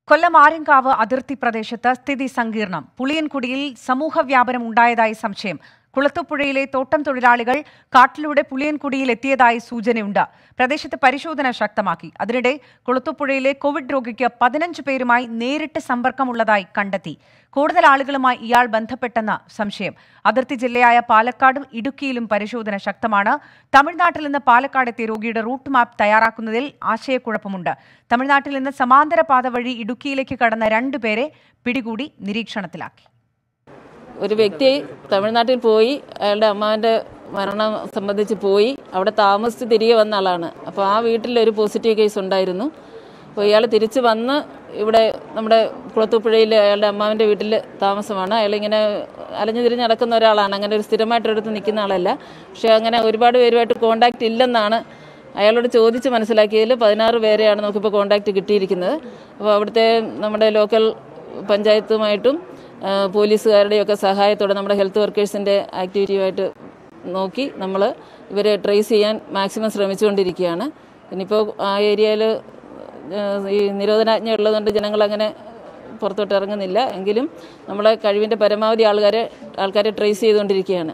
കൊല്ലം ആര്യങ്കാവ് അതിർത്തി പ്രദേശത്ത് സ്ഥിതി സങ്കീർണം പുളിയൻകുടിയിൽ സമൂഹ വ്യാപനം ഉണ്ടായതായി സംശയം കുളത്തുപുഴയിലെ തോട്ടം തൊഴിലാളികൾ കാട്ടിലൂടെ പുളിയൻകുടിയിൽ എത്തിയതായി സൂചനയുണ്ട് പ്രദേശത്ത് പരിശോധന ശക്തമാക്കി അതിനിടെ കുളത്തുപുഴയിലെ കോവിഡ് രോഗിക്ക് പതിനഞ്ച് പേരുമായി നേരിട്ട് സമ്പർക്കമുള്ളതായി കണ്ടെത്തി കൂടുതൽ ആളുകളുമായി ഇയാൾ ബന്ധപ്പെട്ടെന്ന സംശയം അതിർത്തി ജില്ലയായ പാലക്കാടും ഇടുക്കിയിലും പരിശോധന ശക്തമാണ് തമിഴ്നാട്ടിൽ നിന്ന് പാലക്കാട് എത്തിയ രോഗിയുടെ റൂട്ട് മാപ്പ് തയ്യാറാക്കുന്നതിൽ ആശയക്കുഴപ്പമുണ്ട് തമിഴ്നാട്ടിൽ നിന്ന് സമാന്തര പാത വഴി ഇടുക്കിയിലേക്ക് കടന്ന രണ്ടുപേരെ പിടികൂടി നിരീക്ഷണത്തിലാക്കി ഒരു വ്യക്തി തമിഴ്നാട്ടിൽ പോയി അയാളുടെ അമ്മാവൻ്റെ മരണം സംബന്ധിച്ച് പോയി അവിടെ താമസിച്ച് തിരികെ വന്ന ആളാണ് അപ്പോൾ ആ വീട്ടിൽ ഒരു പോസിറ്റീവ് കേസ് ഉണ്ടായിരുന്നു അപ്പോൾ ഇയാൾ തിരിച്ച് വന്ന് ഇവിടെ നമ്മുടെ കുളത്തൂപ്പുഴയിൽ അയാളുടെ അമ്മാവൻ്റെ വീട്ടിൽ താമസമാണ് അയാളിങ്ങനെ അലഞ്ഞു തിരിഞ്ഞ് നടക്കുന്ന ഒരാളാണ് അങ്ങനെ ഒരു സ്ഥിരമായിട്ടൊരിടത്ത് നിൽക്കുന്ന ആളല്ല പക്ഷേ അങ്ങനെ ഒരുപാട് പേരുമായിട്ട് കോണ്ടാക്റ്റ് ഇല്ലെന്നാണ് അയാളോട് ചോദിച്ച് മനസ്സിലാക്കിയതിൽ പതിനാറ് പേരെയാണ് നമുക്കിപ്പോൾ കോണ്ടാക്റ്റ് കിട്ടിയിരിക്കുന്നത് അപ്പോൾ അവിടുത്തെ നമ്മുടെ ലോക്കൽ പഞ്ചായത്തുമായിട്ടും ആ, പോലീസുകാരുടെയൊക്കെ സഹായത്തോടെ നമ്മുടെ ഹെൽത്ത് വർക്കേഴ്സിൻ്റെ ആക്ടിവിറ്റിയുമായിട്ട് നോക്കി നമ്മൾ ഇവരെ ട്രേസ് ചെയ്യാൻ മാക്സിമം ശ്രമിച്ചുകൊണ്ടിരിക്കുകയാണ് ഇനിയിപ്പോൾ ആ ഏരിയയിൽ ഈ നിരോധനാജ്ഞ ഉള്ളതുകൊണ്ട് ജനങ്ങൾ അങ്ങനെ പുറത്തോട്ട് ഇറങ്ങുന്നില്ല എങ്കിലും നമ്മളെ കഴിവിൻ്റെ പരമാവധി ആൾക്കാരെ ആൾക്കാരെ ട്രേസ് ചെയ്തുകൊണ്ടിരിക്കുകയാണ്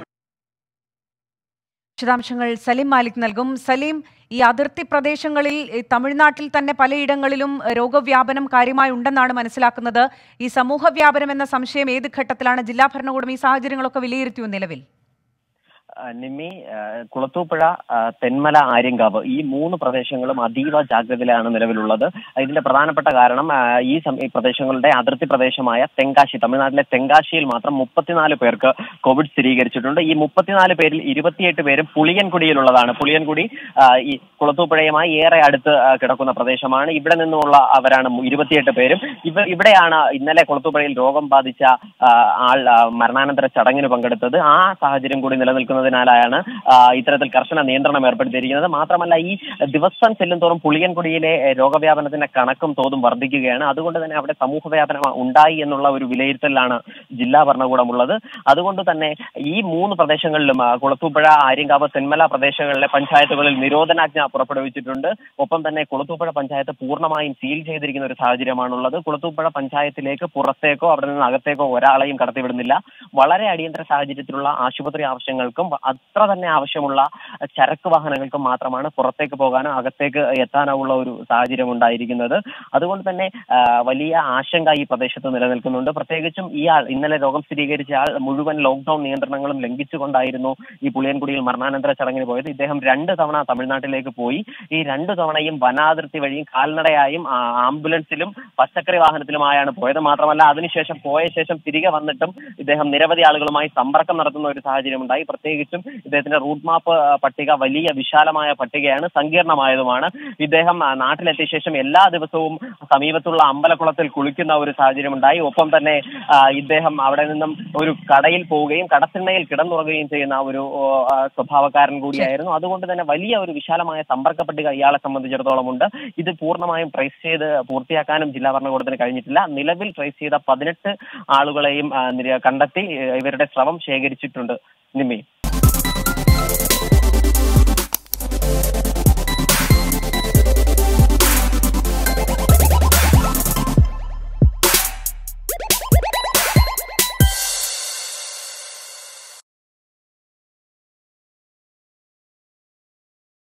വിശദാംശങ്ങൾ സലീം മാലിക് നൽകും സലീം ഈ അതിർത്തി പ്രദേശങ്ങളിൽ ഈ തമിഴ്നാട്ടിൽ തന്നെ പലയിടങ്ങളിലും രോഗവ്യാപനം കാര്യമായി ഉണ്ടെന്നാണ് മനസ്സിലാക്കുന്നത് ഈ സമൂഹ വ്യാപനം എന്ന സംശയം ഏത് ഘട്ടത്തിലാണ് ജില്ലാ ഭരണകൂടം ഈ സാഹചര്യങ്ങളൊക്കെ വിലയിരുത്തിയോ നിലവിൽ ആ, നിമ്മി ആ, കുളത്തൂപ്പുഴ ആ, തെന്മല ആര്യങ്കാവ് ഈ മൂന്ന് പ്രദേശങ്ങളും അതീവ ജാഗ്രതയിലാണ് നിലവിലുള്ളത് ഇതിന്റെ പ്രധാനപ്പെട്ട കാരണം ആ, ഈ സം- ഈ പ്രദേശങ്ങളുടെ അതിർത്തി പ്രദേശമായ തെങ്കാശി തമിഴ്നാട്ടിലെ തെങ്കാശിയിൽ മാത്രം മുപ്പത്തിനാല് പേർക്ക് കോവിഡ് സ്ഥിരീകരിച്ചിട്ടുണ്ട് ഈ മുപ്പത്തിനാല് പേരിൽ ഇരുപത്തിയെട്ട് പേരും പുളിയൻകുടിയിലുള്ളതാണ് പുളിയൻകുടി ആ, ഈ കുളത്തൂപ്പുഴയുമായി ഏറെ അടുത്ത് ആ, കിടക്കുന്ന പ്രദേശമാണ് ഇവിടെ നിന്നുമുള്ള അവരാണ് മു- ഇരുപത്തിയെട്ട് പേരും ഇവ ഇവിടെയാണ് ഇന്നലെ കുളത്തൂപ്പുഴയിൽ രോഗം ബാധിച്ച ആ, ആൾ ആ, മരണാനന്തര ചടങ്ങിന് പങ്കെടുത്തത് ആ സാഹചര്യം കൂടി നിലനിൽക്കുന്നതിനാലാണ് ആ, ഇത്തരത്തിൽ കർശന നിയന്ത്രണം ഏർപ്പെടുത്തിയിരിക്കുന്നത് മാത്രമല്ല ഈ ദിവസം ചെല്ലുന്തോറും പുളിയൻകുടിയിലെ ഏ, രോഗവ്യാപനത്തിന്റെ കണക്കും തോതും വർദ്ധിക്കുകയാണ് അതുകൊണ്ട് തന്നെ അവിടെ സമൂഹ വ്യാപനം ഉണ്ടായി എന്നുള്ള ഒരു വിലയിരുത്തലാണ് ജില്ലാ ഭരണകൂടമുള്ളത് അതുകൊണ്ട് തന്നെ ഈ മൂന്ന് പ്രദേശങ്ങളിലും ആ, കുളത്തൂപ്പുഴ ആര്യങ്കാവ് തെന്മല പ്രദേശങ്ങളിലെ പഞ്ചായത്തുകളിൽ നിരോധനാജ്ഞ പുറപ്പെടുവിച്ചിട്ടുണ്ട് ഒപ്പം തന്നെ കുളത്തൂപ്പുഴ പഞ്ചായത്ത് പൂർണ്ണമായും സീൽ ചെയ്തിരിക്കുന്ന ഒരു സാഹചര്യമാണുള്ളത് കുളത്തൂപ്പുഴ പഞ്ചായത്തിലേക്ക് പുറത്തേക്കോ അവിടെ നിന്ന് അകത്തേക്കോ ഒരാളെയും കടത്തിവിടുന്നില്ല വളരെ അടിയന്തര സാഹചര്യത്തിലുള്ള ആശുപത്രി ആവശ്യങ്ങൾക്കും അത്ര തന്നെ ആവശ്യമുള്ള ചരക്ക് വാഹനങ്ങൾക്കും മാത്രമാണ് പുറത്തേക്ക് പോകാനോ അകത്തേക്ക് എത്താനോ ഉള്ള ഒരു സാഹചര്യം ഉണ്ടായിരിക്കുന്നത് അതുകൊണ്ട് തന്നെ ആ, വലിയ ആശങ്ക ഈ പ്രദേശത്ത് നിലനിൽക്കുന്നുണ്ട് പ്രത്യേകിച്ചും ഇയാൾ ഇന്നലെ രോഗം സ്ഥിരീകരിച്ച ആൾ മുഴുവൻ ലോക്ക്ഡൌൺ നിയന്ത്രണങ്ങളും ലംഘിച്ചുകൊണ്ടായിരുന്നു ഈ പുളിയൻകുടിയിൽ മരണാനന്തര ചടങ്ങിന് പോയത് ഇദ്ദേഹം രണ്ട് തവണ തമിഴ്നാട്ടിലേക്ക് പോയി ഈ രണ്ട് തവണയും വനാതിർത്തി വഴിയും കാൽനടയായും ആ, ആംബുലൻസിലും പച്ചക്കറി വാഹനത്തിലുമായാണ് പോയത് മാത്രമല്ല അതിനുശേഷം പോയ ശേഷം തിരികെ വന്നിട്ടും ഇദ്ദേഹം നിരവധി ആളുകളുമായി സമ്പർക്കം നടത്തുന്ന ഒരു സാഹചര്യം ഉണ്ടായി പ്രത്യേകിച്ചും ഇദ്ദേഹത്തിന്റെ റൂട്ട് മാപ്പ് ആ, പട്ടിക വലിയ വിശാലമായ പട്ടികയാണ് സങ്കീർണമായതുമാണ് ഇദ്ദേഹം ആ, നാട്ടിലെത്തിയ ശേഷം എല്ലാ ദിവസവും സമീപത്തുള്ള അമ്പലക്കുളത്തിൽ കുളിക്കുന്ന ഒരു സാഹചര്യം ഉണ്ടായി ഒപ്പം തന്നെ ആ, ഇദ്ദേഹം അവിടെ നിന്നും ഒരു കടയിൽ പോവുകയും കടത്തിണ്ണയിൽ കിടന്നുറങ്ങുകയും ചെയ്യുന്ന ഒരു ഓ, ആ, സ്വഭാവക്കാരൻ കൂടിയായിരുന്നു അതുകൊണ്ട് തന്നെ വലിയ ഒരു വിശാലമായ സമ്പർക്ക പട്ടിക ഇയാളെ സംബന്ധിച്ചിടത്തോളം ഉണ്ട് ഇത് പൂർണ്ണമായും ട്രേസ് ചെയ്ത് പൂർത്തിയാക്കാനും ജില്ലാ ഭരണകൂടത്തിന് കഴിഞ്ഞിട്ടില്ല നിലവിൽ ട്രേസ് ചെയ്ത പതിനെട്ട് ആളുകളെയും ആ, നിര- കണ്ടെത്തി ഏ, ഇവരുടെ സ്രവം ശേഖരിച്ചിട്ടുണ്ട് നിമ്മി